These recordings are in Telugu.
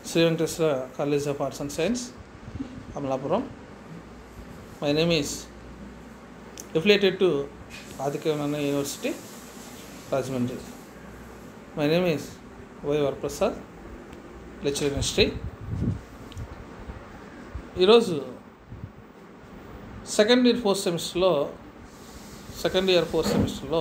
Shri Venkateswara college of arts and science Amalapuram my name is affiliated to Adityanarayana university Rajahmundry my name is Y Varaprasad lecture in history ఈరోజు సెకండ్ ఇయర్ ఫోర్త్ సెమిస్టర్లో సెకండ్ ఇయర్ ఫోర్త్ సెమిస్టర్లో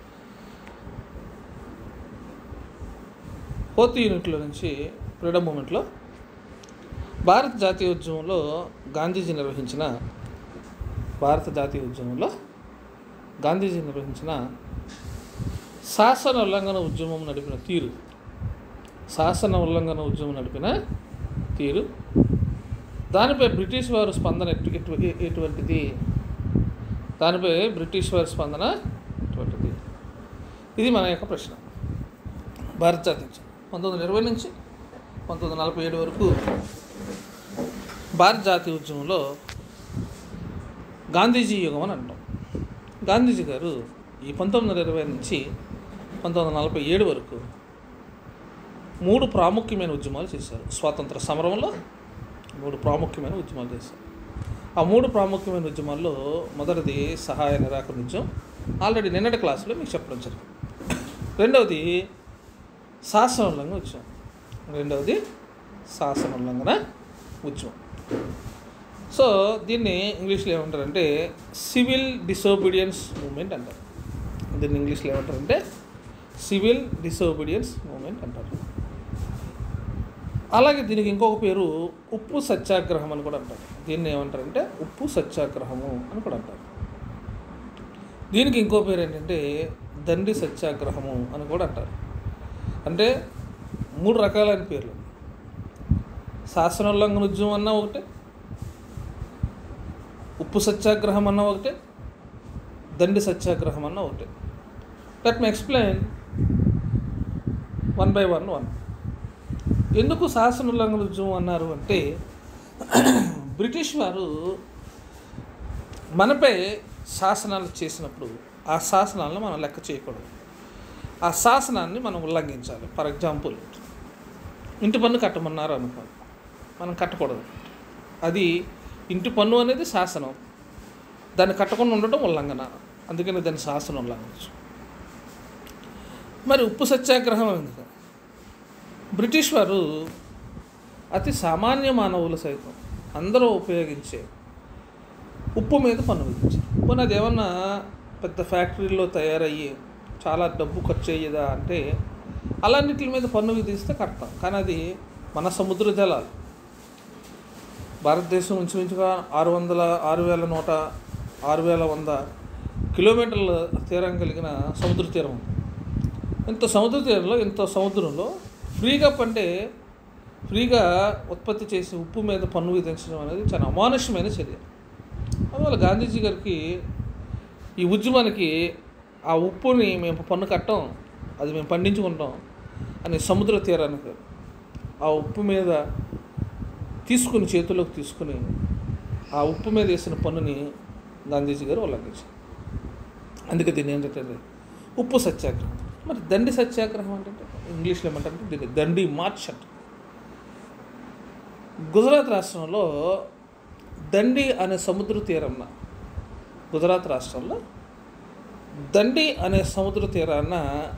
ఫోర్త్ యూనిట్లో నుంచి ఫ్రీడమ్ మూమెంట్లో భారత జాతీయ ఉద్యమంలో గాంధీజీ నిర్వహించిన భారత జాతీయ ఉద్యమంలో గాంధీజీ నిర్వహించిన శాసన ఉల్లంఘన ఉద్యమం నడిపిన తీరు శాసన ఉల్లంఘన ఉద్యమం నడిపిన తీరు దానిపై బ్రిటిష్ వారు స్పందన ఎటు ఎటు- ఎటువంటిది దానిపై బ్రిటిష్ వారి స్పందన ఎటువంటిది ఇది మన యొక్క ప్రశ్న భారత జాతీయ ఉద్యమం పంతొమ్మిది వందల ఇరవై నుంచి పంతొమ్మిది వందల నలభై ఏడు వరకు భారత జాతీయ ఉద్యమంలో గాంధీజీ యుగం అని అంటాం గాంధీజీ గారు ఈ పంతొమ్మిది వందల ఇరవై నుంచి పంతొమ్మిది వందల నలభై ఏడు వరకు మూడు ప్రాముఖ్యమైన ఉద్యమాలు చేశారు స్వాతంత్ర సమరంలో మూడు ప్రాముఖ్యమైన ఉద్యమాలు చేశారు ఆ మూడు ప్రాముఖ్యమైన ఉద్యమాల్లో మొదటిది సహాయ నిరాకరణ ఉద్యమం ఆల్రెడీ నిన్నటి క్లాసులో మీకు చెప్పడం జరిగింది రెండవది శాసన ఉల్లంఘన ఉద్యమం రెండవది శాసన ఉల్లంఘన ఉద్యమం సో దీన్ని ఇంగ్లీష్లో ఏమంటారంటే సివిల్ డిసోబీడియన్స్ మూమెంట్ అంటారు దీన్ని ఇంగ్లీష్లో ఏమంటారంటే సివిల్ డిసోబీడియన్స్ మూమెంట్ అంటారు అలాగే దీనికి ఇంకొక పేరు ఉప్పు సత్యాగ్రహం అని కూడా అంటారు దీన్ని ఏమంటారంటే ఉప్పు సత్యాగ్రహము అని కూడా అంటారు దీనికి ఇంకో పేరు ఏంటంటే దండి సత్యాగ్రహము అని కూడా అంటారు అంటే మూడు రకాలైన పేర్లు శాసనోల్లంఘన ఉద్యమం అన్నా ఒకటే ఉప్పు సత్యాగ్రహం అన్న ఒకటే దండి సత్యాగ్రహం అన్న ఒకటే let me explain one by one one ఎందుకు శాసన ఉల్లంఘన ఉద్యమం అన్నారు అంటే బ్రిటిష్ వారు మనపై శాసనాలు చేసినప్పుడు ఆ శాసనాలను మనం లెక్క చేయకూడదు ఆ శాసనాన్ని మనం ఉల్లంఘించాలి ఫర్ ఎగ్జాంపుల్ ఇంటి పన్ను కట్టమన్నారు అనుకోండి మనం కట్టకూడదు అది ఇంటి పన్ను అనేది శాసనం దాన్ని కట్టకుండా ఉండటం ఉల్లంఘన అందుకని దాన్ని శాసనం ఉల్లంఘించు మరి ఉప్పు సత్యాగ్రహం ఎందుకు బ్రిటిష్ వారు అతి సామాన్య మానవులు సైతం అందరూ ఉపయోగించే ఉప్పు మీద పన్ను విధించారు పోనీ అది ఏమన్నా పెద్ద ఫ్యాక్టరీలో తయారయ్యి చాలా డబ్బు ఖర్చు అయ్యేదా అంటే అలాన్నిటి మీద పన్ను విధిస్తే కడతాం కానీ అది మన సముద్ర జలాలు భారతదేశం ఇంచుమించుగా ఆరు వందల ఆరు వేల నూట ఆరు వేల వంద కిలోమీటర్ల తీరం కలిగిన సముద్ర తీరం ఉంది. ఇంత సముద్ర తీరంలో ఇంత సముద్రంలో ఫ్రీగా పంటే ఫ్రీగా ఉత్పత్తి చేసే ఉప్పు మీద పన్ను విధించడం అనేది చాలా అమానుష్యమైన చర్య అందువల్ల గాంధీజీ గారికి ఈ ఉద్యమానికి ఆ ఉప్పుని మేము పన్ను కట్టం అది మేము పండించుకుంటాం అని సముద్ర తీరానికి ఆ ఉప్పు మీద తీసుకుని చేతుల్లోకి తీసుకుని ఆ ఉప్పు మీద వేసిన పన్నుని గాంధీజీ గారు ఉల్లంఘించారు అందుకే దీన్ని ఏంటంటే ఉప్పు సత్యాగ్రహం మరి దండి సత్యాగ్రహం అంటే ఇంగ్లీష్లో ఏమంటారంటే దీన్ని దండి మార్చ్ అంట గుజరాత్ రాష్ట్రంలో దండి అనే సముద్ర తీరాన్న గుజరాత్ రాష్ట్రంలో దండి అనే సముద్ర తీరాన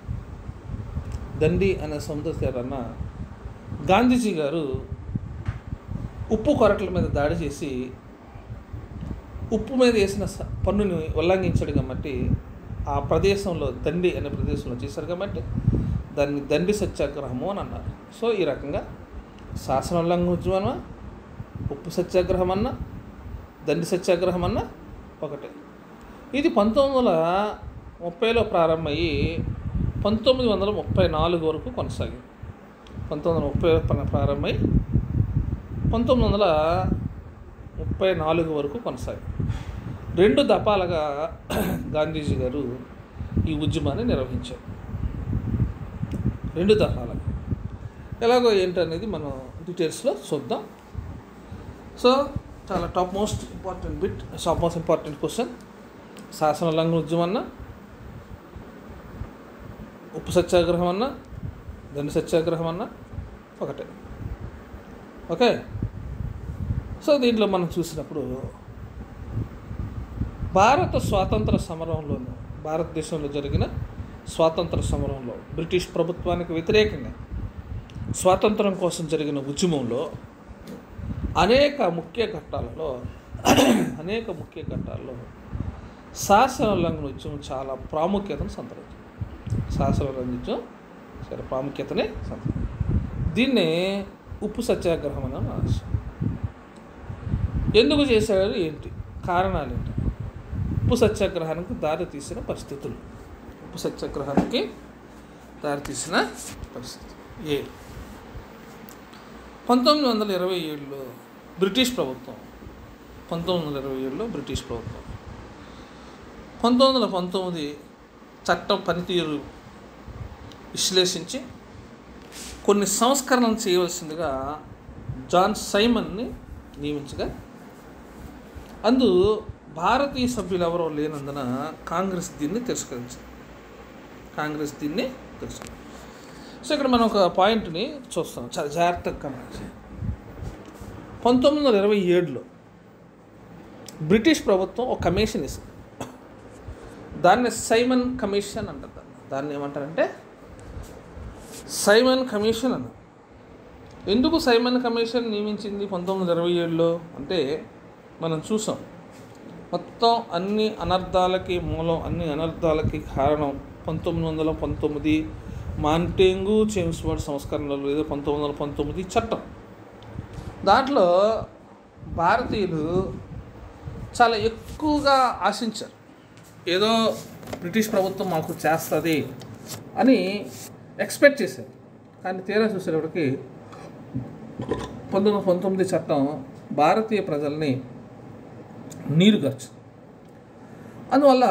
దండి అనే సముద్ర తీరాన గాంధీజీ గారు ఉప్పు కొరట్ల మీద దాడి చేసి ఉప్పు మీద వేసిన స- పన్నుని ఉల్లంఘించాడు కాబట్టి ఆ ప్రదేశంలో దండి అనే ప్రదేశంలో చేశారు కాబట్టి దాన్ని దండి సత్యాగ్రహము అని అన్నారు సో ఈ రకంగా శాసన ఉల్లంఘన ఉద్యమమా ఉప్పు సత్యాగ్రహం అన్నా దండి సత్యాగ్రహం అన్నా ఒకటే ఇది పంతొమ్మిది వందల ముప్పైలో ప్రారంభమయ్యి పంతొమ్మిది వందల ముప్పై నాలుగు వరకు కొనసాగింది పంతొమ్మిది వందల ముప్పై ప్రారంభమై పంతొమ్మిది వందల ముప్పై నాలుగు వరకు కొనసాగింది రెండు దఫాలుగా గాంధీజీ గారు ఈ ఉద్యమాన్ని నిర్వహించారు రెండు దఫాలుగా ఎలాగో ఏంటనేది మనం డీటెయిల్స్లో చూద్దాం సో చాలా top most important bit top most important question శాసన ఉల్లంఘన ఉద్యమం అన్నా ఉప్పు సత్యాగ్రహం అన్నా దండి సత్యాగ్రహం అన్నా ఒకటే ఓకే సో దీంట్లో మనం చూసినప్పుడు భారత స్వాతంత్ర సమరంలోను భారతదేశంలో జరిగిన స్వాతంత్ర సమరంలో బ్రిటిష్ ప్రభుత్వానికి వ్యతిరేకంగా స్వాతంత్రం కోసం జరిగిన ఉద్యమంలో అనేక ముఖ్య ఘట్టాలలో అనేక ముఖ్య ఘట్టాల్లో శాసన ఉల్లంఘన ఉద్యమం చాలా ప్రాముఖ్యతను సంతరించింది శాసన ఉల్లంఘన ఉద్యమం చాలా ప్రాముఖ్యతని సంతరించింది దీన్నే ఉప్పు సత్యాగ్రహం అని రాశారు ఎందుకు చేశాడు ఏంటి కారణాలు ఏంటి ఉప్పు సత్యాగ్రహానికి దారి తీసిన పరిస్థితులు ఉప్పు సత్యాగ్రహానికి దారి తీసిన పరిస్థితి ఏ పంతొమ్మిది వందల ఇరవై ఏడులో బ్రిటిష్ ప్రభుత్వం పంతొమ్మిది వందల ఇరవై ఏడులో బ్రిటిష్ ప్రభుత్వం పంతొమ్మిది వందల పంతొమ్మిది చట్టం పనితీరు విశ్లేషించి కొన్ని సంస్కరణలు చేయవలసిందిగా జాన్ సైమన్ని నియమించగా అందు భారతీయ సభ్యులు ఎవరో లేనందున కాంగ్రెస్ దీన్ని తిరస్కరించింది కాంగ్రెస్ దీన్ని తిరస్కరించింది సో ఇక్కడ మనం ఒక పాయింట్ని చూస్తాం చాలా జాగ్రత్తగా గమనించి పంతొమ్మిది వందల ఇరవై ఏడులో బ్రిటిష్ ప్రభుత్వం ఒక కమిషన్ ఇస్తుంది దాన్ని సైమన్ కమిషన్ అంటారు దాన్ని దాన్ని ఏమంటారంటే సైమన్ కమిషన్ అన్న ఎందుకు సైమన్ కమిషన్ నియమించింది పంతొమ్మిది వందల ఇరవై ఏడులో అంటే మనం చూసాం మొత్తం అన్ని అనర్థాలకి మూలం అన్ని అనర్థాలకి కారణం పంతొమ్మిది వందల పంతొమ్మిది మాంటేంగు చేమ్స్వర్డ్ సంస్కరణలు లేదా పంతొమ్మిది వందల పంతొమ్మిది చట్టం దాంట్లో భారతీయులు చాలా ఎక్కువగా ఆశించారు ఏదో బ్రిటిష్ ప్రభుత్వం మాకు చేస్తుంది అని ఎక్స్పెక్ట్ చేశారు కానీ తీరా చూసేటప్పటికి పంతొమ్మిది వందల పంతొమ్మిది చట్టం భారతీయ ప్రజల్ని నీరుగర్చు అందువల్ల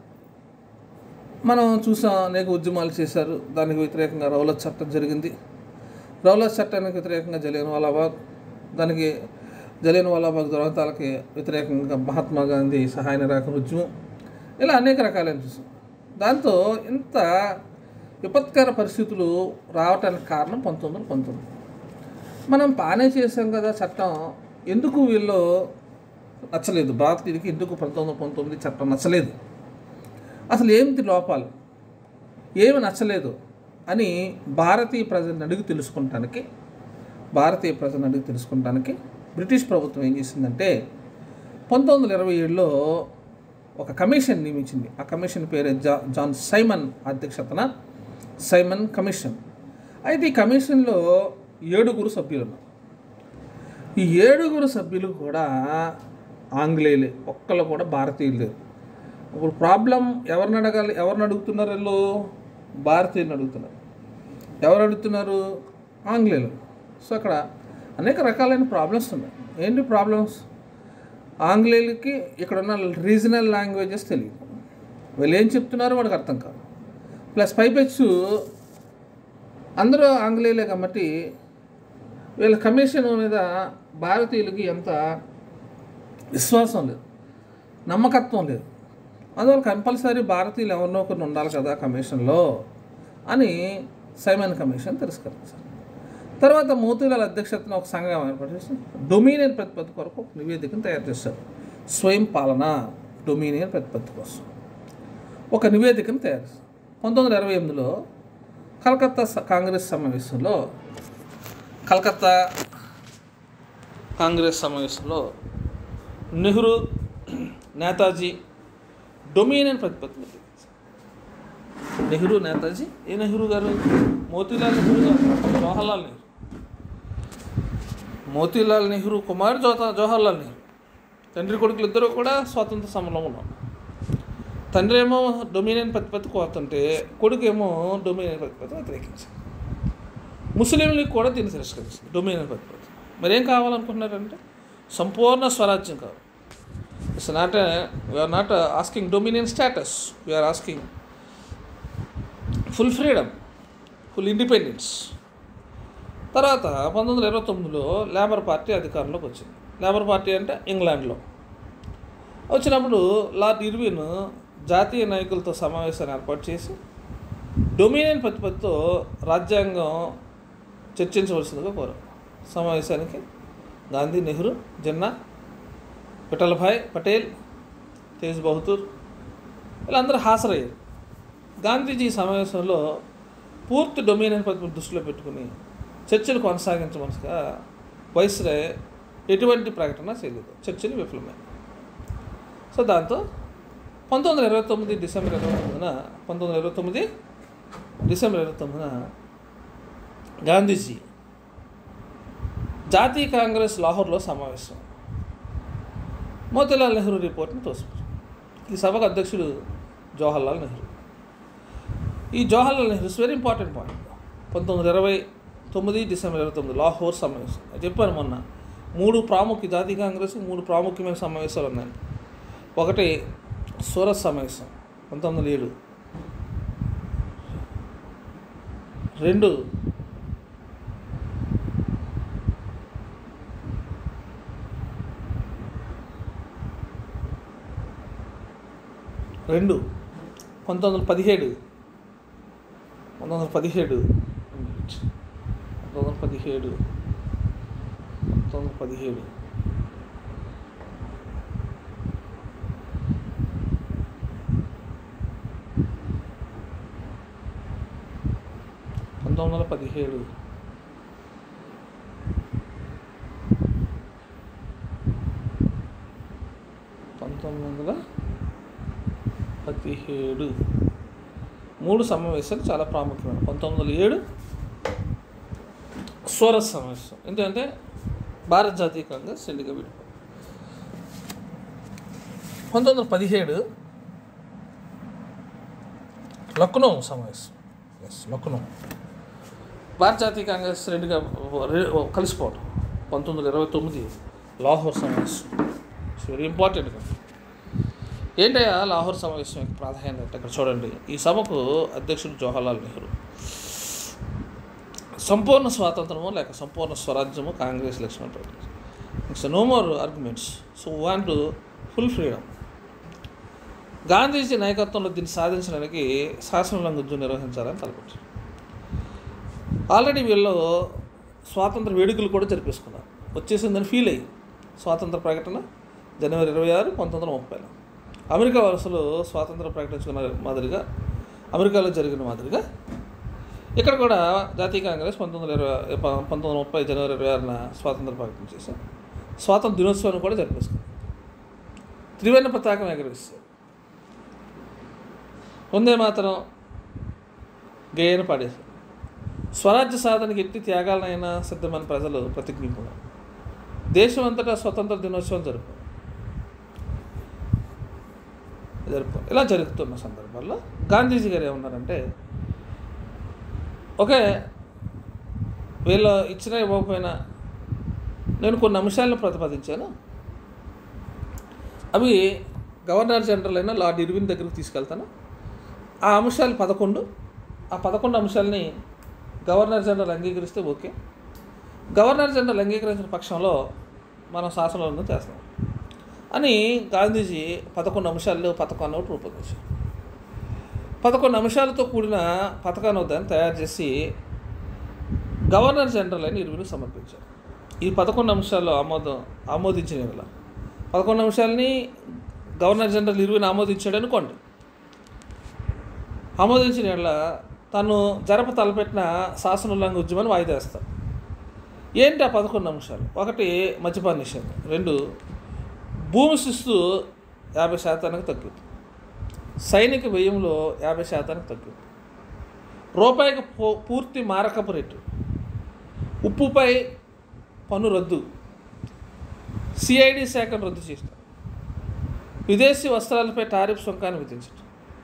మనం చూసాం అనేక ఉద్యమాలు చేశారు దానికి వ్యతిరేకంగా రౌలత్ చట్టం జరిగింది రౌలత్ చట్టానికి వ్యతిరేకంగా జలియన్ వాలాబాగ్ దానికి జలియన్ వాలాబాగ్ దురంతాలకి వ్యతిరేకంగా మహాత్మా గాంధీ సహాయ నిరాకరణ ఉద్యమం ఇలా అనేక రకాలైన చూసాం దాంతో ఇంత విపత్కర పరిస్థితులు రావటానికి కారణం పంతొమ్మిది వందల పంతొమ్మిది మనం బాగానే చేసాం కదా చట్టం ఎందుకు వీళ్ళు నచ్చలేదు భారతీయుడికి ఎందుకు పంతొమ్మిది వందల పంతొమ్మిది చట్టం నచ్చలేదు అసలు ఏమిటి లోపాలు ఏమి నచ్చలేదు అని భారతీయ ప్రజలను అడిగి తెలుసుకుంటానికి భారతీయ ప్రజలను అడిగి తెలుసుకుంటానికి బ్రిటిష్ ప్రభుత్వం ఏం చేసిందంటే పంతొమ్మిది వందల ఇరవై ఏడులో ఒక కమిషన్ నియమించింది ఆ కమిషన్ పేరు జా జాన్ సైమన్ అధ్యక్షతన సైమన్ కమిషన్ అయితే ఈ కమిషన్లో ఏడుగురు సభ్యులు ఉన్నారు ఈ ఏడుగురు సభ్యులు కూడా ఆంగ్లేయులే ఒక్కళ్ళు కూడా భారతీయులు లేరు ఇప్పుడు ప్రాబ్లం ఎవరిని అడగాలి ఎవరిని అడుగుతున్నారు వీళ్ళు భారతీయులను అడుగుతున్నారు ఎవరు అడుగుతున్నారు ఆంగ్లేయులు సో అక్కడ అనేక రకాలైన ప్రాబ్లమ్స్ ఉన్నాయి ఏంటి ప్రాబ్లమ్స్ ఆంగ్లేయులకి ఇక్కడ ఉన్న రీజనల్ లాంగ్వేజెస్ తెలియదు వీళ్ళు ఏం చెప్తున్నారో వాడికి అర్థం కాదు ప్లస్ పైపెచ్చు అందరూ ఆంగ్లేయులే కాబట్టి వీళ్ళ కమిషన్ మీద భారతీయులకి ఎంత విశ్వాసం లేదు నమ్మకత్వం లేదు అందువల్ల కంపల్సరీ భారతీయులు ఎవరినో ఒకరిని ఉండాలి కదా కమిషన్లో అని సైమన్ కమిషన్ తిరస్కరించారు తర్వాత మోతీలాల్ అధ్యక్షతన ఒక సంఘం ఏర్పాటు చేసి డొమినియన్ ప్రతిపత్తి కొరకు ఒక నివేదికను తయారు చేశారు స్వయం పాలన డొమినియన్ ప్రతిపత్తి కోసం ఒక నివేదికను తయారు చేశారు పంతొమ్మిది వందల ఇరవై ఎనిమిదిలో కలకత్తా స- కాంగ్రెస్ సమావేశంలో కలకత్తా కాంగ్రెస్ సమావేశంలో నెహ్రూ నేతాజీ డొమినియన్ ప్రతిపత్తి మీద నెహ్రూ నేతాజీ ఏ నెహ్రూ గారు మోతీలాల్ నెహ్రూ గారు జవహర్లాల్ నెహ్రూ మోతీలాల్ నెహ్రూ కుమార్ జోహా జవహర్లాల్ నెహ్రూ తండ్రి కొడుకులు ఇద్దరు కూడా స్వాతంత్ర సమరంలో ఉన్నారు తండ్రి ఏమో డొమినియన్ ప్రతిపత్తి కోరుతుంటే కొడుకు ఏమో డొమినియన్ ప్రతిపత్తి వ్యతిరేకించారు ముస్లిం లీగ్ కూడా దీన్ని తిరస్కరించింది డొమినియన్ ప్రతిపత్తి మరి ఏం కావాలనుకుంటున్నారంటే సంపూర్ణ స్వరాజ్యం కావాలి it's not we're not asking dominion status we're asking full freedom full independence తర్వాత పంతొమ్మిది వందల ఇరవై తొమ్మిదిలో లేబర్ పార్టీ అధికారంలోకి వచ్చింది లేబర్ పార్టీ అంటే ఇంగ్లాండ్లో వచ్చినప్పుడు లార్డ్ ఇర్విన్ జాతీయ నాయకులతో సమావేశాన్ని ఏర్పాటు చేసి డొమినియన్ ప్రతిపత్తితో రాజ్యాంగం చర్చించవలసిందిగా కోరారు సమావేశానికి గాంధీ నెహ్రూ జిన్నా విఠలభాయ్ పటేల్ తేజ్ బహదూర్ వీళ్ళందరూ హాజరయ్యారు గాంధీజీ సమావేశంలో పూర్తి డొమినియన్ పద్ధతిని దృష్టిలో పెట్టుకుని చర్చలు కొనసాగించమనగా వైస్రాయ్ ఎటువంటి ప్రకటన చేయలేదు చర్చలు విఫలమే సో దాంతో పంతొమ్మిది వందల ఇరవై తొమ్మిది డిసెంబర్ ఇరవై తొమ్మిదిన పంతొమ్మిది వందల ఇరవై తొమ్మిది డిసెంబర్ ఇరవై తొమ్మిదిన గాంధీజీ జాతీయ కాంగ్రెస్ లాహోర్లో సమావేశం మోతీలాల్ నెహ్రూ రిపోర్ట్ని తోసిపారు ఈ సభకు అధ్యక్షుడు జవహర్లాల్ నెహ్రూ ఈ Jawaharlal Nehru is very important point పంతొమ్మిది వందల ఇరవై తొమ్మిది డిసెంబర్ ఇరవై తొమ్మిది లాహోర్ సమావేశం నేను చెప్పాను మొన్న మూడు ప్రాముఖ్య జాతీయ కాంగ్రెస్ మూడు ప్రాముఖ్యమైన సమావేశాలు ఉన్నాయి ఒకటి సూరత్ సమావేశం పంతొమ్మిది వందల ఏడు రెండు రెండు పంతొమ్మిది వందల పదిహేడు పంతొమ్మిది వందల పదిహేడు పంతొమ్మిది వందల పదిహేడు పంతొమ్మిది వందల పదిహేడు పంతొమ్మిది వందల పదిహేడు పంతొమ్మిది వందల పదిహేడు మూడు సమావేశాలు చాలా ప్రాముఖ్యమైన పంతొమ్మిది వందల ఏడు సూరత్ సమావేశం ఎందుకంటే భారత జాతీయ కాంగ్రెస్ రెండుగా విడిపోయింది పంతొమ్మిది వందల పదిహేడు లక్నో సమావేశం ఎస్ లక్నో భారత జాతీయ కాంగ్రెస్ రెండుగా రె- కలిసిపోవడం పంతొమ్మిది వందల ఇరవై తొమ్మిది లాహోర్ సమావేశం ఇట్స్ వెరీ ఇంపార్టెంట్ కదా ఏంటయ్యా లాహోర్ సమావేశం యొక్క ప్రాధాన్యత ఇక్కడ చూడండి ఈ సభకు అధ్యక్షుడు జవహర్లాల్ నెహ్రూ సంపూర్ణ స్వాతంత్రము లేక సంపూర్ణ స్వరాజ్యము కాంగ్రెస్ లక్ష్మణ్ ప్రకటించారు it's no more arguments so want full freedom Gandhiji నాయకత్వంలో దీన్ని సాధించడానికి శాసనోల్లంఘన యుద్ధం నిర్వహించాలని తలపెట్టారు ఆల్రెడీ వీళ్ళు స్వాతంత్ర వేడుకలు కూడా జరిపేసుకున్నారు వచ్చేసిందని ఫీల్ అయ్యి స్వాతంత్ర ప్రకటన జనవరి ఇరవై ఆరు పంతొమ్మిది వందల ముప్పైలో అమెరికా వలసలు స్వాతంత్రం ప్రకటించుకున్న మాదిరిగా అమెరికాలో జరిగిన మాదిరిగా ఇక్కడ కూడా జాతీయ కాంగ్రెస్ పంతొమ్మిది వందల ఇరవై ప- పంతొమ్మిది వందల ముప్పై జనవరి ఇరవై ఆరున స్వాతంత్ర ప్రకటన చేశారు స్వాతంత్ర దినోత్సవాన్ని కూడా జరిపేసుకున్నారు త్రివర్ణ పతాకం ఎగరేస్తారు వందే మాత్రం గేయను పాడేశారు స్వరాజ్య సాధనకి ఎట్టి త్యాగాలనైనా సిద్ధమైన ప్రజలు ప్రతిజ్ఞింపున్నారు దేశం అంతటా స్వతంత్ర దినోత్సవం జరుపు జరుపు ఇలా జరుగుతున్న సందర్భాల్లో గాంధీజీ గారు ఏమన్నారంటే ఓకే వీళ్ళు ఇచ్చిన ఇవ్వకపోయినా నేను కొన్ని అంశాలను ప్రతిపాదించాను అవి గవర్నర్ జనరల్ అయిన లార్డ్ ఇర్విన్ దగ్గరకు తీసుకెళ్తాను ఆ అంశాలు పదకొండు ఆ పదకొండు అంశాలని గవర్నర్ జనరల్ అంగీకరిస్తే ఓకే గవర్నర్ జనరల్ అంగీకరించిన పక్షంలో మనం శాసనంలో చేస్తాం అని గాంధీజీ పదకొండు అంశాలు పథకాన్ని ఒకటి రూపొందించారు పదకొండు అంశాలతో కూడిన పథకాన్ని దాన్ని తయారు చేసి గవర్నర్ జనరల్ అని ఇరువురు సమర్పించారు ఈ పదకొండు అంశాలు ఆమోదం ఆమోదించిన వేళ పదకొండు అంశాలని గవర్నర్ జనరల్ ఇరువుని ఆమోదించాడు అనుకోండి ఆమోదించిన వేళ తను జరప తలపెట్టిన శాసన ఉల్లంఘన ఉద్యమాన్ని వాయిదా వేస్తాడు ఏంటి ఆ పదకొండు అంశాలు ఒకటి మద్యపాన నిషేధం రెండు భూమి శిస్తు యాభై శాతానికి తగ్గుతుంది సైనిక వ్యయంలో యాభై శాతానికి తగ్గుతుంది రూపాయికి పూ- పూర్తి మారకపు రేటు ఉప్పుపై పన్ను రద్దు సిఐడి శాఖను రద్దు చేసిన విదేశీ వస్త్రాలపై టారిఫ్ సుంకాన్ని విధించడం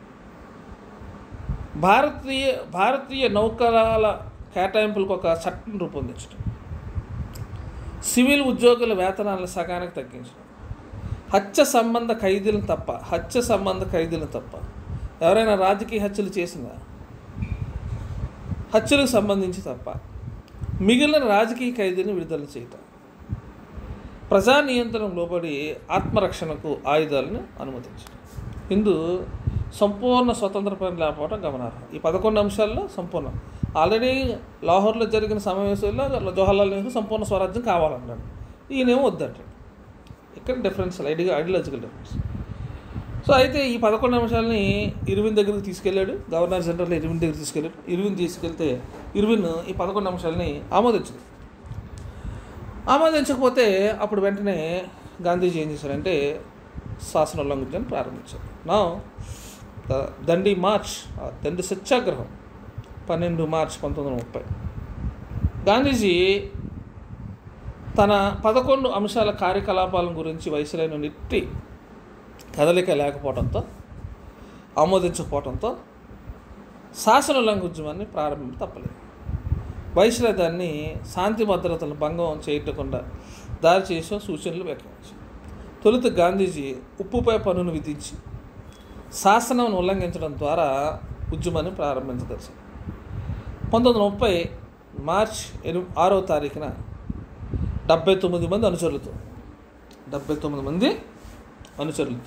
భారతీయ భారతీయ నౌకల కేటాయింపులకు ఒక చట్టం రూపొందించడం సివిల్ ఉద్యోగుల వేతనాలను సగానికి తగ్గించడం హత్య సంబంధ ఖైదీలను తప్ప హత్య సంబంధ ఖైదీలను తప్ప ఎవరైనా రాజకీయ హత్యలు చేసినా హత్యలకు సంబంధించి తప్ప మిగిలిన రాజకీయ ఖైదీలను విడుదల చేయటం ప్రజా నియంత్రణ లోబడి ఆత్మరక్షణకు ఆయుధాలను అనుమతించడం ఇందు సంపూర్ణ స్వతంత్ర పని లేకపోవడం గమనార్హం ఈ పదకొండు అంశాల్లో సంపూర్ణ ఆల్రెడీ లాహోర్లో జరిగిన సమావేశంలో జవహర్లాల్ నెహ్రూ సంపూర్ణ స్వరాజ్యం కావాలన్నాడు ఈయనేమో వద్దంటాడు ఇక్కడ డిఫరెన్స్ ఐడి ఐడియాలజికల్ డిఫరెన్స్ సో అయితే ఈ పదకొండు అంశాలని ఇరవిన్ దగ్గరికి తీసుకెళ్ళాడు గవర్నర్ జనరల్ ఇరవిన్ దగ్గరికి తీసుకెళ్ళాడు ఇరవిన్ తీసుకెళ్తే ఇరవిన్ ఈ పదకొండు అంశాలని ఆమోదించదు ఆమోదించకపోతే అప్పుడు వెంటనే గాంధీజీ ఏం చేశారంటే శాసన ఉల్లంఘించడం ప్రారంభించారు నా దండి మార్చ్ ఆ దండి సత్యాగ్రహం పన్నెండు మార్చ్ పంతొమ్మిది వందల ముప్పై గాంధీజీ తన పదకొండు అంశాల కార్యకలాపాల గురించి వయసులైన నెట్టి కదలిక లేకపోవడంతో ఆమోదించకపోవడంతో శాసన ఉల్లంఘించమని ప్రారంభం తప్పలేదు వైస్రా దాన్ని శాంతి భద్రతలను భంగం చేయకుండా దారి చేసిన సూచనలు వ్యాఖ్యానించారు తొలుత గాంధీజీ ఉప్పుపై పన్నును విధించి శాసనం ఉల్లంఘించడం ద్వారా ఉద్యమాన్ని ప్రారంభించదలిచారు పంతొమ్మిది వందల ముప్పై మార్చ్ ఎను ఆరవ తారీఖున డెబ్బై తొమ్మిది మంది అనుచరులతో డెబ్బై తొమ్మిది మంది అనుచరులతో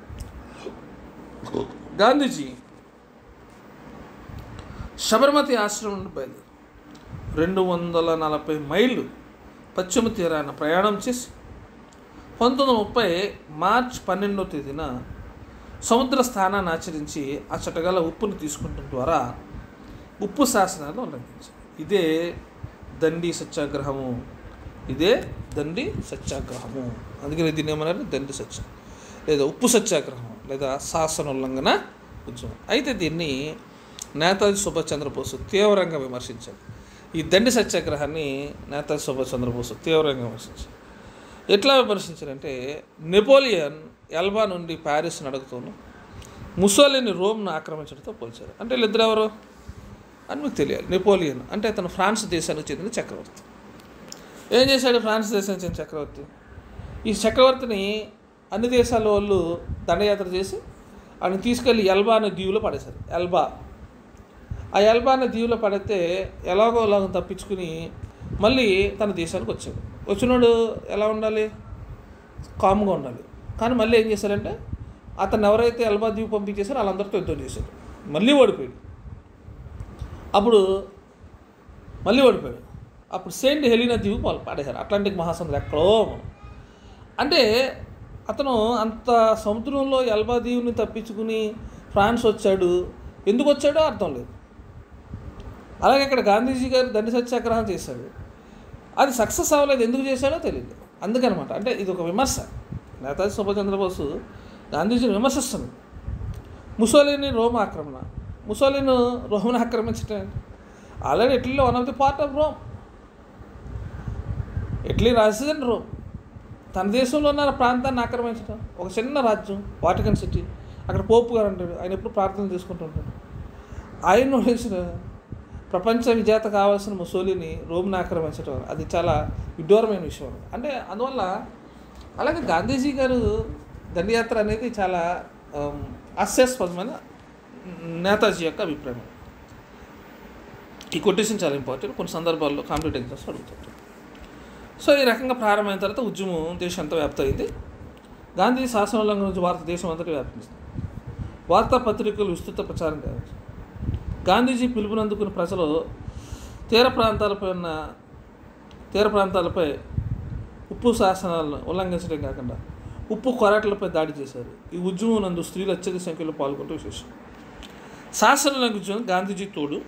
గాంధీజీ శబర్మతి ఆశ్రమం నుండి బయలుదేరి రెండు వందల నలభై మైళ్ళు పశ్చిమ తీరాన ప్రయాణం చేసి పంతొమ్మిది వందల ముప్పై మార్చ్ పన్నెండవ తేదీన సముద్ర స్థానాన్ని ఆచరించి ఆ చట్టగల ఉప్పును తీసుకుంటం ద్వారా ఉప్పు శాసనాలు ఉల్లంఘించారు ఇదే దండి సత్యాగ్రహము ఇదే దండి సత్యాగ్రహము అందుకని దీన్ని ఏమన్నారు దండి సత్య లేదా ఉప్పు సత్యాగ్రహం లేదా శాసన ఉల్లంఘన ఉద్యమం అయితే దీన్ని నేతాజీ సుభాష్ చంద్రబోస్ తీవ్రంగా విమర్శించారు ఈ దండి సత్యాగ్రహాన్ని నేతాజీ సుభాష్ చంద్రబోస్ తీవ్రంగా విమర్శించారు ఎట్లా విమర్శించారంటే నెపోలియన్ ఎల్బా నుండి ప్యారిస్ నడుగుతూను ముసోలిని రోమ్ను ఆక్రమించడంతో పోల్చారు అంటే వీళ్ళిద్దరు ఎవరు అని మీకు తెలియాలి నెపోలియన్ అంటే అతను ఫ్రాన్స్ దేశానికి చెందిన చక్రవర్తి ఏం చేశాడు ఫ్రాన్స్ దేశానికి చెందిన చక్రవర్తి ఈ చక్రవర్తిని అన్ని దేశాల వాళ్ళు దండయాత్ర చేసి ఆయన తీసుకెళ్ళి ఎల్బా అనే దీవులో పడేశారు ఎల్బా ఆ ఎల్బా అనే దీవులో పడితే ఎలాగో ఎలాగో తప్పించుకుని మళ్ళీ తన దేశానికి వచ్చాడు వచ్చినోడు ఎలా ఉండాలి కామ్గా ఉండాలి కానీ మళ్ళీ ఏం చేశారంటే అతను ఎవరైతే ఎల్బా దీవు పంపించేశారో వాళ్ళందరితో యుద్ధం చేశారు మళ్ళీ ఓడిపోయాడు అప్పుడు మళ్ళీ ఓడిపోయాడు అప్పుడు సెయింట్ హెలీనా దీవు వాళ్ళు పాడేశారు అట్లాంటిక్ మహాసముద్రం ఎక్కడో అంటే అతను అంత సముద్రంలో ఎల్బా దీవుని తప్పించుకుని ఫ్రాన్స్ వచ్చాడు ఎందుకు వచ్చాడో అర్థం లేదు అలాగే ఇక్కడ గాంధీజీ గారు దండి సత్యాగ్రహం చేశాడు అది సక్సెస్ అవ్వలేదు ఎందుకు చేశాడో తెలియదు అందుకనమాట అంటే ఇది ఒక విమర్శ నేతాజీ సుభాష్ చంద్రబోస్ గాంధీజీని విమర్శిస్తుంది ముసోలిని రోమ్ ఆక్రమణ ముసోలిని రోమ్ని ఆక్రమించడం ఏంటి? ఆల్రెడీ ఇటలీలో one of the part of Rome Italy రాజధాని రోమ్ తన దేశంలో ఉన్న ప్రాంతాన్ని ఆక్రమించడం ఒక చిన్న రాజ్యం వాటికన్ సిటీ అక్కడ పోపు గారు అంటాడు ఆయన ఎప్పుడు ప్రార్థన చేసుకుంటుంటాడు ఆయన వదిలేసిన ప్రపంచ విజేత కావాల్సిన ముసోలిని రోమ్ని ఆక్రమించడం అది చాలా విడ్డూరమైన విషయం అంటే అందువల్ల అలాగే గాంధీజీ గారు దండయాత్ర అనేది చాలా ఆమ్, హాస్యాస్పదమైన నేతాజీ యొక్క అభిప్రాయం ఈ కొటేషన్ చాలా ఇంపార్టెంట్ కొన్ని సందర్భాల్లో కాంపిటేటివ్ ఎగ్జామ్స్ అడుగుతుంటారు సో ఈ రకంగా ప్రారంభమైన తర్వాత ఉద్యమం దేశం అంతా వ్యాప్తమైంది గాంధీ శాసనోల్లంఘన నుంచి భారతదేశం అంతటా వ్యాపించింది వార్తాపత్రికలు విస్తృత ప్రచారం కావచ్చు గాంధీజీ పిలుపునందుకున్న ప్రజలు తీర ప్రాంతాలపై ఉన్న తీర ప్రాంతాలపై ఉప్పు శాసనాలను ఉల్లంఘించడం కాకుండా ఉప్పు కొరట్లపై దాడి చేశారు ఈ ఉద్యమం నందు స్త్రీలు అత్యధిక సంఖ్యలో పాల్గొంటూ విశేషం శాసన ఉల్లంఘించడం గాంధీజీ తోడు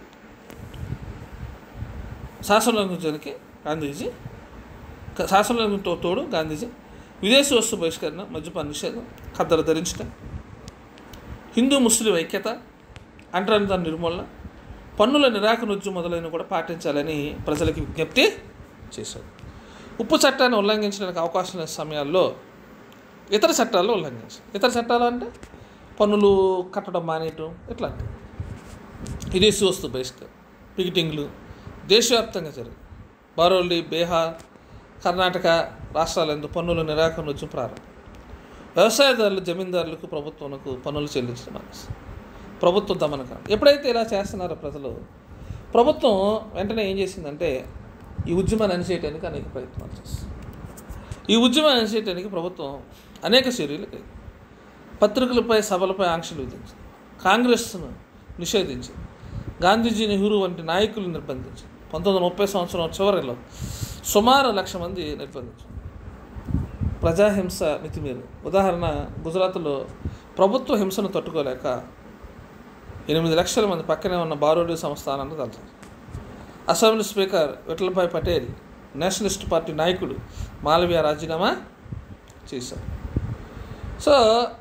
శాసన ఉల్లంఘించడానికి గాంధీజీ శాసన ఉల్లంఘనతో తోడు గాంధీజీ విదేశీ వస్తు బహిష్కరణ మద్యపాన నిషేధం ఖద్దరు ధరించడం హిందూ ముస్లిం ఐక్యత అంటరానితన నిర్మూలన పన్నుల నిరాకరణ ఉద్యమం మొదలైన కూడా పాటించాలని ప్రజలకు విజ్ఞప్తి చేశారు ఉప్పు చట్టాన్ని ఉల్లంఘించడానికి అవకాశం లేని సమయాల్లో ఇతర చట్టాలను ఉల్లంఘించారు ఇతర చట్టాలు అంటే పన్నులు కట్టడం మానేయటం ఇట్లాంటివి విదేశీ వస్తు బహిష్కరణ పికెటింగ్లు దేశవ్యాప్తంగా జరిగాయి బారోలి బీహార్ కర్ణాటక రాష్ట్రాలందు పన్నుల నిరాకరణ ఉద్యమం ప్రారంభం వ్యవసాయదారులు జమీందారులకు ప్రభుత్వంకు పన్నులు చెల్లించడం మానేశారు. ప్రభుత్వ దమనకం ఎప్పుడైతే ఇలా చేస్తున్నారో ప్రజలు ప్రభుత్వం వెంటనే ఏం చేసిందంటే ఈ ఉద్యమాన్ని అణిచేయడానికి అనేక ప్రయత్నాలు చేస్తుంది ఈ ఉద్యమాన్ని అణిచేయడానికి ప్రభుత్వం అనేక చర్యలు కైగొంది. పత్రికలపై సభలపై ఆంక్షలు విధించింది కాంగ్రెస్ను నిషేధించింది గాంధీజీ నెహ్రూ వంటి నాయకులు నిర్బంధించారు పంతొమ్మిది వందల ముప్పై సంవత్సరం చివరిలో సుమారు లక్ష మంది నిర్బంధించారు ప్రజాహింస మితిమీరు ఉదాహరణ గుజరాత్లో ప్రభుత్వ హింసను తట్టుకోలేక ఎనిమిది లక్షల మంది పక్కనే ఉన్న బారోడి సంస్థానాన్ని తలచారు assembly speaker Vithalbhai Patel nationalist party నాయకుడు మాలవీయ రాజీనామా చేశారు సో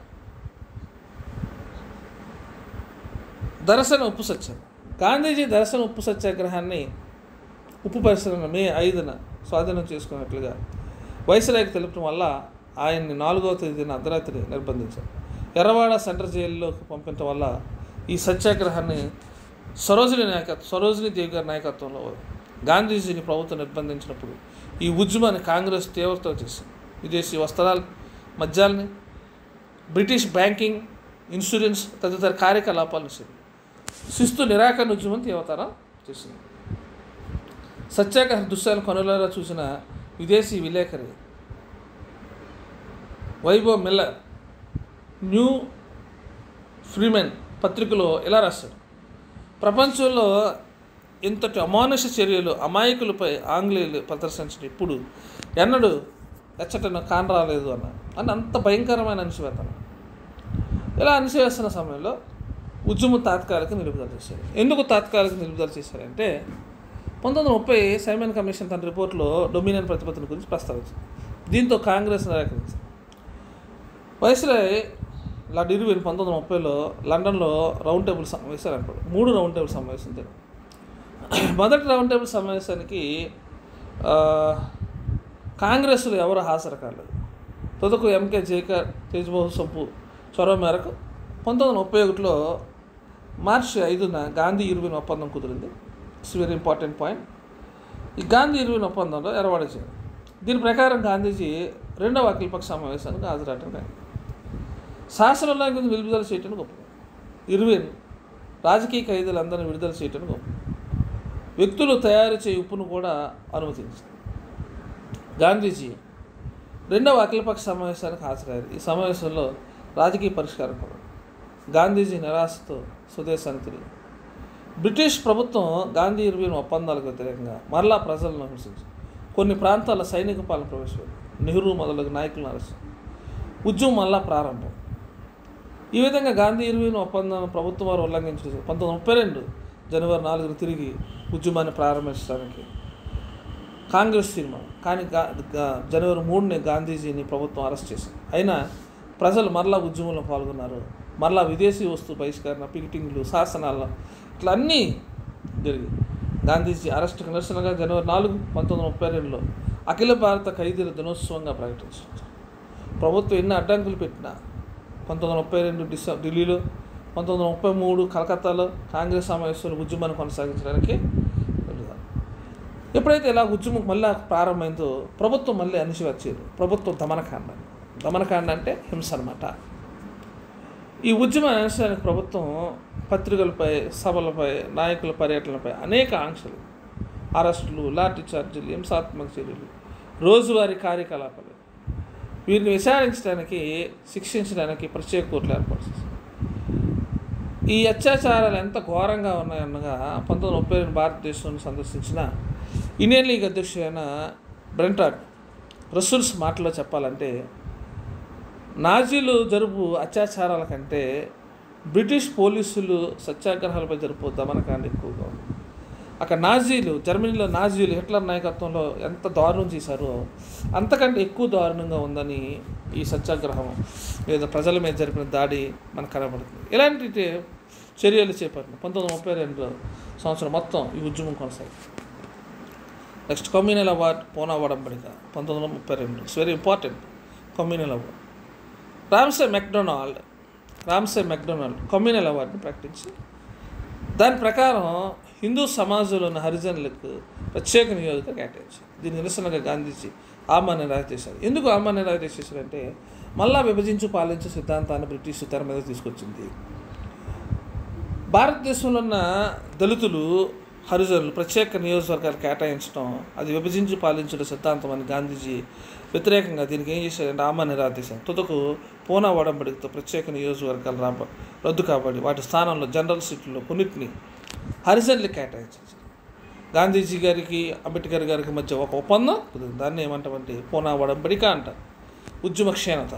దర్శన ఉప్పు సత్యం గాంధీజీ దర్శన ఉప్పు సత్యాగ్రహాన్ని ఉప్పు పరిశ్రమ మే ఐదున స్వాధీనం చేసుకున్నట్లుగా వైస్రాయ్కి తెలపడం వల్ల ఆయన్ని నాలుగవ తేదీన అర్ధరాత్రి నిర్బంధించారు ఎర్రవాడ సెంట్రల్ జైలులోకి పంపించడం వల్ల ఈ సత్యాగ్రహాన్ని సరోజిని నాయకత్వం సరోజిని దేవి గారి నాయకత్వంలో గాంధీజీని ప్రభుత్వం నిర్బంధించినప్పుడు ఈ ఉద్యమాన్ని కాంగ్రెస్ తీవ్రత చేసింది విదేశీ వస్త్రాలు మద్యాల్ని బ్రిటిష్ బ్యాంకింగ్ ఇన్సూరెన్స్ తదితర కార్యకలాపాలను చేసింది శిస్తు నిరాకరణ ఉద్యమం తీవ్రతరం చేసింది సత్యాగ్రహ దృశ్యాలను కనులారా చూసిన విదేశీ విలేకరి వైభవ్ మిల్లర్ న్యూ ఫ్రీమెన్ పత్రికలో ఇలా రాశాడు ప్రపంచంలో ఇంతటి అమానుష చర్యలు అమాయకులపై ఆంగ్లేయులు ప్రదర్శించిన ఇప్పుడు ఎన్నడూ ఎచ్చటను కానరాలేదు అన్న అని అంత భయంకరమైన అణిచివేతన ఇలా అణిచివేస్తున్న సమయంలో ఉద్యమం తాత్కాలిక నిలుపుదల చేశారు ఎందుకు తాత్కాలిక నిలుపుదల చేశారంటే పంతొమ్మిది వందల ముప్పై సైమన్ కమిషన్ తన రిపోర్ట్లో డొమినియన్ ప్రతిపత్తుల గురించి ప్రస్తావించింది దీంతో కాంగ్రెస్ నిరాకరించింది వైస్రాయ్ లార్డ్ ఇర్విన్ పంతొమ్మిది వందల ముప్పైలో లండన్లో రౌండ్ టేబుల్ సమావేశాలు ఏర్పడు మూడు రౌండ్ టేబుల్ సమావేశం జరిగాయి మొదటి రౌండ్ టేబుల్ సమావేశానికి ఆ, కాంగ్రెస్లో ఎవరు హాజరు కాలేదు తుదకు ఎంకే జేకర్ తేజ్బహు సొంపు చొరవ మేరకు పంతొమ్మిది వందల ముప్పై ఒకటిలో మార్చి ఐదున గాంధీ ఇర్విన్ ఒప్పందం కుదిరింది ఇట్స్ వెరీ ఇంపార్టెంట్ పాయింట్ ఈ గాంధీ ఇర్విన్ ఒప్పందంలో ఎరవాడించారు దీని ప్రకారం గాంధీజీ రెండవ అఖిలపక్ష సమావేశానికి హాజరవటం శాసనోల్లంఘన విడుదల చేయటం గొప్ప ఇర్విన్ రాజకీయ ఖైదీలందరినీ విడుదల చేయటం గొప్ప వ్యక్తులు తయారు చేయ ఉప్పును కూడా అనుమతించారు గాంధీజీ రెండవ అఖిలపక్ష సమావేశానికి హాజరయ్యారు ఈ సమావేశంలో రాజకీయ పరిష్కారం కూడా గాంధీజీ నిరాశతో స్వదేశానికి తిరిగి బ్రిటిష్ ప్రభుత్వం గాంధీ ఇర్విన్ ఒప్పందాలకు వ్యతిరేకంగా మరలా ప్రజలను హింసించింది కొన్ని ప్రాంతాల సైనిక పాలన ప్రవేశపెట్టింది నెహ్రూ మొదలగు నాయకులను అరెస్ట్ ఉద్యమం మళ్ళా ప్రారంభం ఈ విధంగా గాంధీ ఇర్విన్ ఒప్పందం ప్రభుత్వం వారు ఉల్లంఘించారు పంతొమ్మిది వందల ముప్పై రెండు జనవరి నాలుగున తిరిగి ఉద్యమాన్ని ప్రారంభించడానికి కాంగ్రెస్ సినిమా కానీ గా- గా- జనవరి మూడుని గాంధీజీని ప్రభుత్వం అరెస్ట్ చేసింది అయినా ప్రజలు మరలా ఉద్యమంలో పాల్గొన్నారు మరలా విదేశీ వస్తు బహిష్కరణ పికెటింగ్లు శాసనాలు ఇట్లా అన్నీ జరిగాయి గాంధీజీ అరెస్టుకు నిరసనగా జనవరి నాలుగు పంతొమ్మిది వందల ముప్పై రెండులో అఖిల భారత ఖైదీల దినోత్సవంగా ప్రకటించారు ప్రభుత్వం ఎన్ని అడ్డంకులు పెట్టినా పంతొమ్మిది వందల ముప్పై రెండు డిసె ఢిల్లీలో పంతొమ్మిది వందల ముప్పై మూడు కలకత్తాలో కాంగ్రెస్ సమావేశంలో ఉద్యమాన్ని కొనసాగించడానికి వెళ్ళారు ఎప్పుడైతే ఇలా ఉద్యమం మళ్ళీ ప్రారంభమైందో ప్రభుత్వం మళ్ళీ అణిచివచ్చేది ప్రభుత్వం దమనకాండ దమనకాండ అంటే హింస అనమాట ఈ ఉద్యమ అంశానికి ప్రభుత్వం పత్రికలపై సభలపై నాయకుల పర్యటనలపై అనేక ఆంక్షలు అరెస్టులు లాఠీ చార్జీలు హింసాత్మక చర్యలు రోజువారీ కార్యకలాపాలు వీరిని విచారించడానికి శిక్షించడానికి ప్రత్యేక కోర్టులు ఏర్పాటు చేశారు ఈ అత్యాచారాలు ఎంత ఘోరంగా ఉన్నాయన్నగా పంతొమ్మిది వందల ముప్పై రెండు భారతదేశంలో సందర్శించిన ఇండియన్ లీగ్ అధ్యక్షుడైన బ్రెంటాడ్ రసూల్స్ మాటలో చెప్పాలంటే నాజీలు జరుపు అత్యాచారాల కంటే బ్రిటిష్ పోలీసులు సత్యాగ్రహాలపై జరుపు దమనకాండ ఎక్కువగా ఉంది అక్కడ నాజీలు జర్మనీలో నాజీలు హిట్లర్ నాయకత్వంలో ఎంత దారుణం చేశారో అంతకంటే ఎక్కువ దారుణంగా ఉందని ఈ సత్యాగ్రహం లేదా ప్రజల మీద జరిపిన దాడి మనకు కనబడుతుంది ఇలాంటి టే- చర్యలు చేపట్టిన పంతొమ్మిది వందల ముప్పై రెండు సంవత్సరం మొత్తం ఈ ఉద్యమం కొనసాగింది నెక్స్ట్ కమ్యూనల్ అవార్డ్ పూనా వడంబడిక పంతొమ్మిది వందల ముప్పై రెండు it's very important communal award Ramsay MacDonald Ramsay MacDonald communal అవార్డుని ప్రకటించి దాని ప్రకారం హిందూ సమాజంలో ఉన్న హరిజనులకు ప్రత్యేక నియోజక కేటాయించారు దీని నిరసనగా గాంధీజీ ఆమాన్య రాజ చేశారు ఎందుకు ఆమాన్య రాజ చేశారంటే మళ్ళా విభజించు పాలించు సిద్ధాంతాన్ని బ్రిటిష్ తెర మీద తీసుకొచ్చింది భారతదేశంలో ఉన్న దళితులు హరిజనులు ప్రత్యేక నియోజకవర్గాలు కేటాయించడం అది విభజించి పాలించడం సిద్ధాంతం అని గాంధీజీ వ్యతిరేకంగా దీనికి ఏం చేశారంటే ఆమాన్య రాజేశారు తుదకు పూనా ఒడంబడికతో ప్రత్యేక నియోజకవర్గాలు రాబ రద్దు కాబడి వాటి స్థానంలో జనరల్ సీట్లలో కొన్నిటిని హరిజన్లు కేటాయించారు గాంధీజీ గారికి అంబేద్కర్ గారికి మధ్య ఒక ఒప్పందం కుదిరింది. దాన్ని ఏమంటామంటే పూనా వడంబడిక అంటారు ఉద్యమ క్షీణత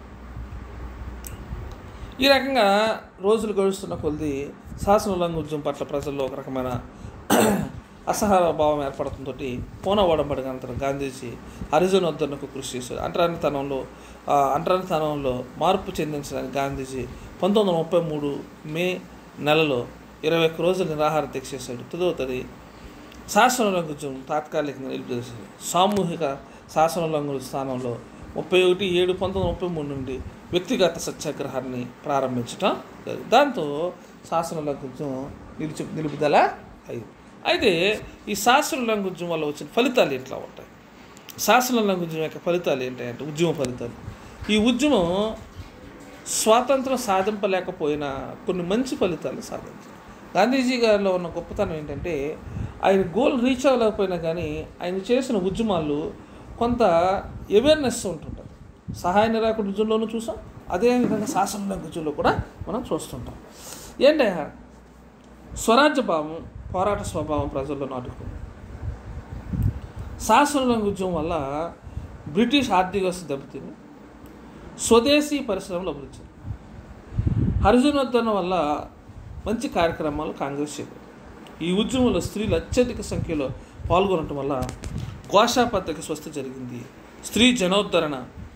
ఈ రకంగా రోజులు గడుస్తున్న కొద్ది శాసన ఉల్లంఘన ఉద్యమం పట్ల ప్రజల్లో ఒక రకమైన అసహన భావం ఏర్పడుతుందో పూనా వడంబడిక అనంతరం గాంధీజీ హరిజన్ వద్దనకు కృషి చేశారు అంటరానితనంలో ఆ, అంటరానితనంలో మార్పు చెందించడానికి గాంధీజీ పంతొమ్మిది వందల ముప్పై మూడు మే నెలలో ఇరవై ఒక్క రోజులు నిరాహార దీక్ష చేశాడు తదువుతుంది శాసనోల్లంఘన ఉద్యమం తాత్కాలికంగా నిలిపివేసింది సామూహిక శాసనోల్లంఘన స్థానంలో ముప్పై ఒకటి ఏడు పంతొమ్మిది వందల ముప్పై మూడు నుండి వ్యక్తిగత సత్యాగ్రహాన్ని ప్రారంభించటం జరిగింది. దాంతో శాసనోల్లంఘన ఉద్యమం నిలిచి నిలుపుదల అయింది అయితే ఈ శాసనోల్లంఘన ఉద్యమం వల్ల వచ్చిన ఫలితాలు ఎట్లా ఉంటాయి శాసనోల్లంఘన ఉద్యమం యొక్క ఫలితాలు ఏంటంటే ఉద్యమ ఫలితాలు ఈ ఉద్యమం స్వాతంత్రం సాధింపలేకపోయినా కొన్ని మంచి ఫలితాలు సాధించారు గాంధీజీ గారిలో ఉన్న గొప్పతనం ఏంటంటే ఆయన గోల్ రీచ్ అవ్వలేకపోయినా కానీ ఆయన చేసిన ఉద్యమాలు కొంత అవేర్నెస్ ఉంటుంటుంది సహాయ నిరాకరణ ఉద్యమంలోనూ చూసాం అదేవిధంగా శాసన ఉద్యమంలో కూడా మనం చూస్తుంటాం ఏంటంటే స్వరాజ్య భావం పోరాట స్వభావం ప్రజల్లో నాటుకుంది శాసన ఉద్యమం వల్ల బ్రిటిష్ ఆర్థిక వ్యవస్థ దెబ్బతింది స్వదేశీ పరిశ్రమలు అభివృద్ధి చెందాయి. హరిజనోద్ధరణ వల్ల మంచి కార్యక్రమాలు కాంగ్రెస్ చేపట్టింది ఈ ఉద్యమంలో స్త్రీలు అత్యధిక సంఖ్యలో పాల్గొనటం వల్ల ఘోషాపత్రిక స్వస్థ జరిగింది స్త్రీ జనోద్ధరణ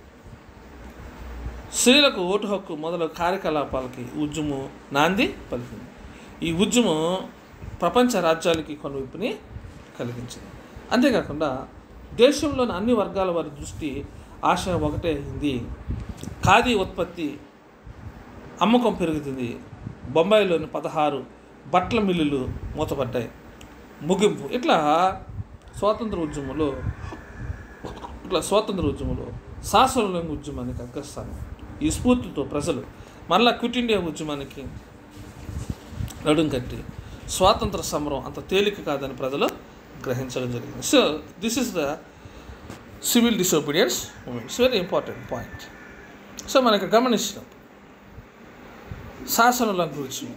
స్త్రీలకు ఓటు హక్కు మొదలగు కార్యకలాపాలకి ఉద్యమం నాంది పలికింది ఈ ఉద్యమం ప్రపంచ రాజ్యాలకి కొనువిప్పుని కలిగించింది అంతేకాకుండా దేశంలోని అన్ని వర్గాల వారి దృష్టి ఆశ ఒకటే అయింది ఖాదీ ఉత్పత్తి అమ్మకం పెరుగుతుంది బొంబాయిలోని పదహారు బట్టల మిల్లులు మూతపడ్డాయి ముగింపు ఇట్లా స్వాతంత్ర ఉద్యమంలో ఇట్లా స్వాతంత్ర ఉద్యమంలో శాసనోల్లంఘన ఉద్యమానికి అగ్రస్థానం ఈ స్ఫూర్తితో ప్రజలు మళ్ళా క్విట్ ఇండియా ఉద్యమానికి నడుం కట్టి స్వాతంత్ర సమరం అంత తేలిక కాదని ప్రజలు గ్రహించడం జరిగింది so this is the civil disobedience movement it's very important point so మనకి గమనించినాం శాసనోల్లంఘన ఉద్యమం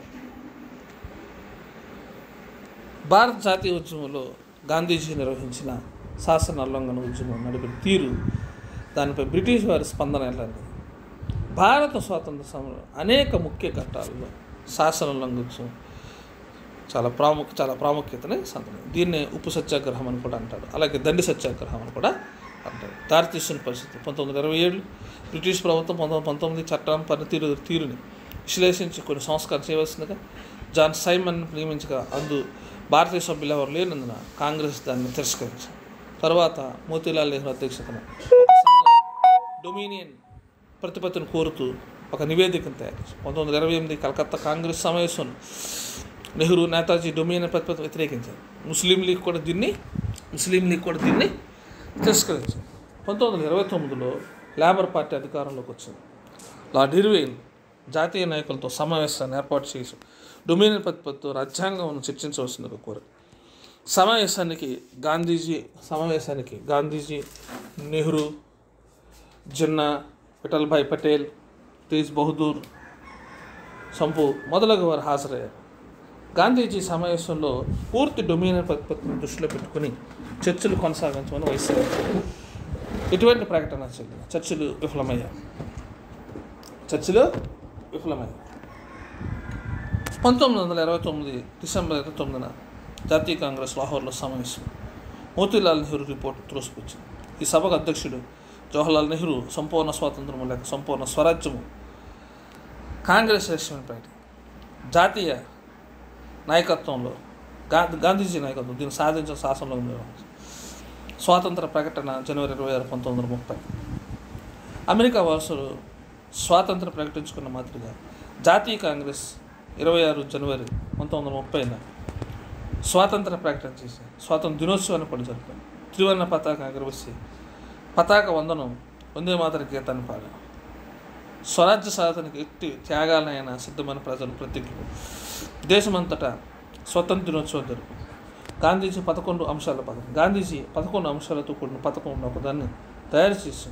భారత జాతీయ ఉద్యమంలో గాంధీజీ నిర్వహించిన శాసన ఉల్లంఘన ఉద్యమం నడిపిన తీరు దానిపై బ్రిటిష్ వారి స్పందన ఎలాంటి భారత స్వాతంత్ర సమరం అనేక ముఖ్య ఘట్టాలలో శాసన ఉల్లంఘన ఉద్యమం చాలా ప్రాముఖ్య చాలా ప్రాముఖ్యతని సంతనం దీన్నే ఉప్పు సత్యాగ్రహం అని కూడా అంటాడు అలాగే దండి సత్యాగ్రహం అని కూడా అంటాడు దారితీసిన పరిస్థితి పంతొమ్మిది వందల ఇరవై ఏడు బ్రిటిష్ ప్రభుత్వం పంతొమ్మిది పంతొమ్మిది చట్టం పనితీరు తీరుని విశ్లేషించి కొన్ని సంస్కారం చేయవలసిందిగా జాన్ సైమన్ నియమించగా అందు భారతీయ సభ్యులు ఎవరు లేనందున కాంగ్రెస్ దాన్ని తిరస్కరించారు తర్వాత మోతీలాల్ నెహ్రూ అధ్యక్షతన ఒక సంఘ డొమినియన్ ప్రతిపత్తిని కోరుతూ ఒక నివేదికను తయారు చేశారు పంతొమ్మిది వందల ఇరవై ఎనిమిది కలకత్తా కాంగ్రెస్ సమావేశం నెహ్రూ నేతాజీ డొమినియన్ ప్రతిపత్తి వ్యతిరేకించారు ముస్లిం లీగ్ కూడా దీన్ని ముస్లిం లీగ్ కూడా దీన్ని తిరస్కరించారు పంతొమ్మిది వందల ఇరవై తొమ్మిదిలో లేబర్ పార్టీ అధికారంలోకి వచ్చింది లార్డ్ ఇర్విన్ జాతీయ నాయకులతో సమావేశాన్ని ఏర్పాటు చేసి డొమినియన్ ప్రతిపత్తితో రాజ్యాంగం చర్చించవలసిందిగా కోరారు సమావేశానికి గాంధీజీ సమావేశానికి గాంధీజీ నెహ్రూ జిన్నా విఠల్భాయ్ పటేల్ తేజ్ బహదూర్ సంపు మొదలగు వారు హాజరయ్యారు గాంధీజీ సమావేశంలో పూర్తి డొమినియన్ ప్రతిపత్తిని దృష్టిలో పెట్టుకుని చర్చలు కొనసాగించమని వహిస్తారు ఎటువంటి ప్రకటన చెల్లి చర్చలు విఫలమయ్యాయి చర్చలు విఫలమయ్యాయి పంతొమ్మిది వందల ఇరవై తొమ్మిది డిసెంబర్ ఇరవై తొమ్మిదిన జాతీయ కాంగ్రెస్ లాహోర్లో సమావేశం మోతీలాల్ నెహ్రూ రిపోర్ట్ త్రోసిపుచ్చింది ఈ సభకు అధ్యక్షుడు జవహర్లాల్ నెహ్రూ సంపూర్ణ స్వాతంత్రము లేక సంపూర్ణ స్వరాజ్యము కాంగ్రెస్ లక్ష్యం పార్టీ జాతీయ నాయకత్వంలో గా గాంధీజీ నాయకత్వం దీన్ని సాధించిన శాసనంలో నిర్వహించారు స్వాతంత్ర ప్రకటన జనవరి ఇరవై ఆరు పంతొమ్మిది వందల ముప్పై అమెరికా వారసులు స్వాతంత్రం ప్రకటించుకున్న మాదిరిగా జాతీయ కాంగ్రెస్ ఇరవై ఆరు జనవరి పంతొమ్మిది వందల ముప్పైన స్వాతంత్ర ప్రకటన చేసి స్వాతంత్ర దినోత్సవాన్ని కూడా జరిపారు త్రివర్ణ పతాక ఎగరవేసి పతాక వందనం వందే మాతర గీతాన్ని పాడారు స్వరాజ్య సాధనకి ఎట్టి త్యాగాలైన సిద్ధమైన ప్రజలు ప్రతిజ్ఞలు దేశమంతటా స్వతంత్ర దినోత్సవం జరుపు గాంధీజీ పదకొండు అంశాల పథకం గాంధీజీ పదకొండు అంశాలతో కూడిన పథకం ఉన్న ఒకదాన్ని తయారు చేసి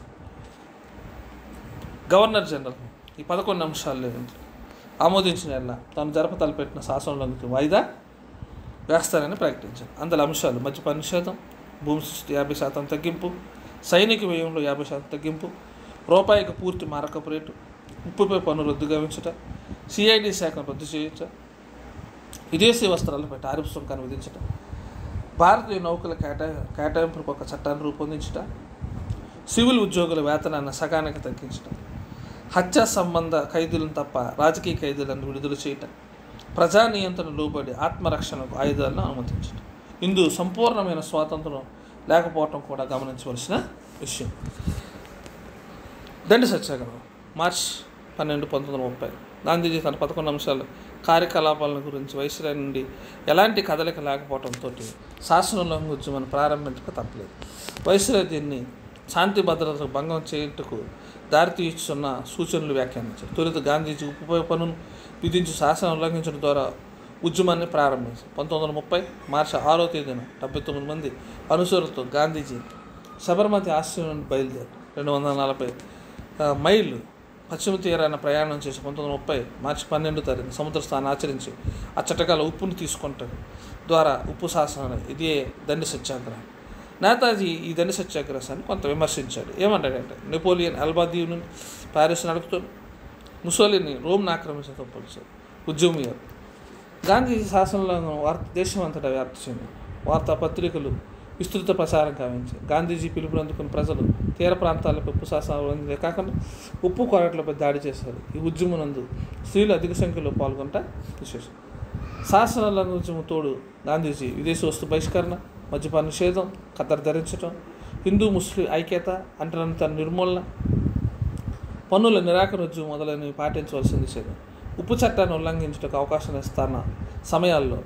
గవర్నర్ జనరల్ ఈ పదకొండు అంశాలు ఆమోదించిన ఎల్ల తాను జరప తలపెట్టిన శాసనంలోకి వాయిదా వేస్తారని ప్రకటించారు అందులో అంశాలు మద్యపాన నిషేధం భూమి సృష్టి యాభై శాతం తగ్గింపు సైనిక వ్యయంలో యాభై శాతం తగ్గింపు రూపాయికి పూర్తి మారకపు రేటు ఉప్పుపై పన్ను రద్దు గావించుట సిఐడి శాఖను రద్దు చేయుట విదేశీ వస్త్రాలపై టారిఫ్ సుంకాన్ని విధించడం భారతీయ నౌకల కేటా కేటాయింపులకు ఒక చట్టాన్ని రూపొందించట సివిల్ ఉద్యోగుల వేతనాన్ని సగానికి తగ్గించడం హత్య సంబంధ ఖైదీలను తప్ప రాజకీయ ఖైదీలను విడుదల చేయటం ప్రజా నియంత్రణ లోబడి ఆత్మరక్షణకు ఆయుధాలను అనుమతించడం ఇందు సంపూర్ణమైన స్వాతంత్రం లేకపోవటం కూడా గమనించవలసిన విషయం దండి సత్యాగ్రహం మార్చ్ పన్నెండు పంతొమ్మిది వందల ముప్పై గాంధీజీ తన పదకొండు అంశాలు కార్యకలాపాలను గురించి వైస్రాయ్ నుండి ఎలాంటి కదలిక లేకపోవడంతో శాసనోల్లంఘన ఉద్యమాన్ని ప్రారంభించక తప్పలేదు వైస్రాయ్ దీన్ని శాంతి భద్రతకు భంగం చేయుటకు దారితీస్తున్న సూచనలు వ్యాఖ్యానించారు తొలుత గాంధీజీ ఉప్పుపై పన్నును విధించి శాసనం ఉల్లంఘించడం ద్వారా ఉద్యమాన్ని ప్రారంభించారు పంతొమ్మిది వందల ముప్పై మార్చి ఆరో తేదీన డెబ్బై తొమ్మిది మంది అనుచరులతో గాంధీజీ సబర్మతి ఆశ్రమం నుండి బయలుదేరి రెండు వందల నలభై ఆ, మైళ్ళు పశ్చిమ తీరాన ప్రయాణం చేసి పంతొమ్మిది వందల ముప్పై మార్చి పన్నెండు తారీఖు సముద్ర స్థానం ఆచరించి అచ్చటకాల ఉప్పును తీసుకుంటారు ద్వారా ఉప్పు శాసనం ఇదే దండి సత్యాగ్రహం నేతాజీ ఈ దండి సత్యాగ్రహాన్ని కొంత విమర్శించాడు ఏమంటాడంటే నెపోలియన్ అల్బా దీవుని ప్యారిస్ నడుపుతూ ముసోలిని రోమ్ను ఆక్రమించడంతో పోల్చారు ఉద్యమీయారు గాంధీజీ శాసనంలో వార్త దేశం అంతటా వ్యాప్తి చెంది వార్తాపత్రికలు విస్తృత ప్రచారం కావించాయి గాంధీజీ పిలుపుని అందుకున్న ప్రజలు తీర ప్రాంతాలకు ఉప్పు శాసనాలు అందే కాకుండా ఉప్పు కొరట్లపై దాడి చేశారు ఈ ఉద్యమనందు స్త్రీలు అధిక సంఖ్యలో పాల్గొంట విశేషం శాసనాల ఉద్యమం తోడు గాంధీజీ విదేశీ వస్తు బహిష్కరణ మద్యపాన నిషేధం కత్తర్ ధరించడం హిందూ ముస్లిం ఐక్యత అంటరంత నిర్మూలన పన్నుల నిరాకరించు మొదలైనవి పాటించవలసింది చేయాలి ఉప్పు చట్టాన్ని ఉల్లంఘించడానికి అవకాశం ఇస్తున్న సమయాల్లో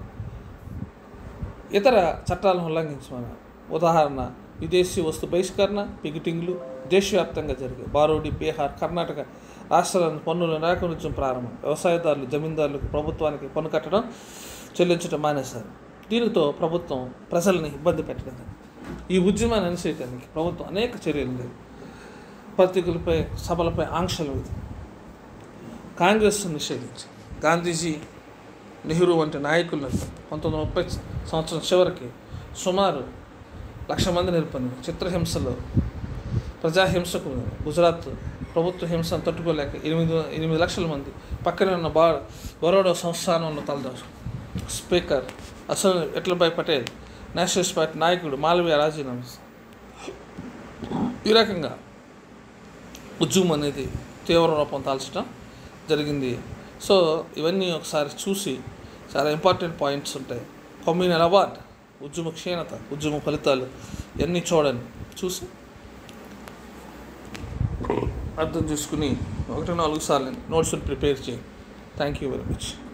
ఇతర చట్టాలను ఉల్లంఘించమని ఉదాహరణ విదేశీ వస్తు బహిష్కరణ పికెటింగ్లు దేశవ్యాప్తంగా జరిగాయి బారోడి బీహార్ కర్ణాటక రాష్ట్రాలను పన్నుల నిరాకరించడం ప్రారంభం వ్యవసాయదారులు జమీందారులకు ప్రభుత్వానికి పన్ను కట్టడం చెల్లించడం మానేశారు దీనితో ప్రభుత్వం ప్రజల్ని ఇబ్బంది పెట్టడం ఈ ఉద్యమాన్ని అనుసరించడానికి ప్రభుత్వం అనేక చర్యలు లేదు పత్రికలపై సభలపై ఆంక్షలు విధి కాంగ్రెస్ నిషేధించి గాంధీజీ నెహ్రూ వంటి నాయకులను పంతొమ్మిది వందల ముప్పై సంవత్సరం చివరికి సుమారు లక్ష మంది నిరుపని చిత్రహింసలో ప్రజాహింసకు గుజరాత్ ప్రభుత్వ హింసను తట్టుకోలేక ఎనిమిది ఎనిమిది లక్షల మంది పక్కనే ఉన్న బా బరోడా సంస్థానంలో తలదారు స్పీకర్ అసలు విఠలభాయ్ పటేల్ నేషనలిస్ట్ పార్టీ నాయకుడు మాలవీయ రాజీనామా ఈ రకంగా ఉద్యమం అనేది తీవ్ర రూపం దాల్చడం జరిగింది సో ఇవన్నీ ఒకసారి చూసి చాలా ఇంపార్టెంట్ పాయింట్స్ ఉంటాయి కమ్యూనల్ అవార్డ్ ఉద్యమ క్షీణత ఉద్యమ ఫలితాలు ఇవన్నీ చూడండి చూసి అర్థం చేసుకుని ఒకటి నాలుగు సార్లు నోట్స్ని ప్రిపేర్ చేయండి థ్యాంక్ యూ వెరీ మచ్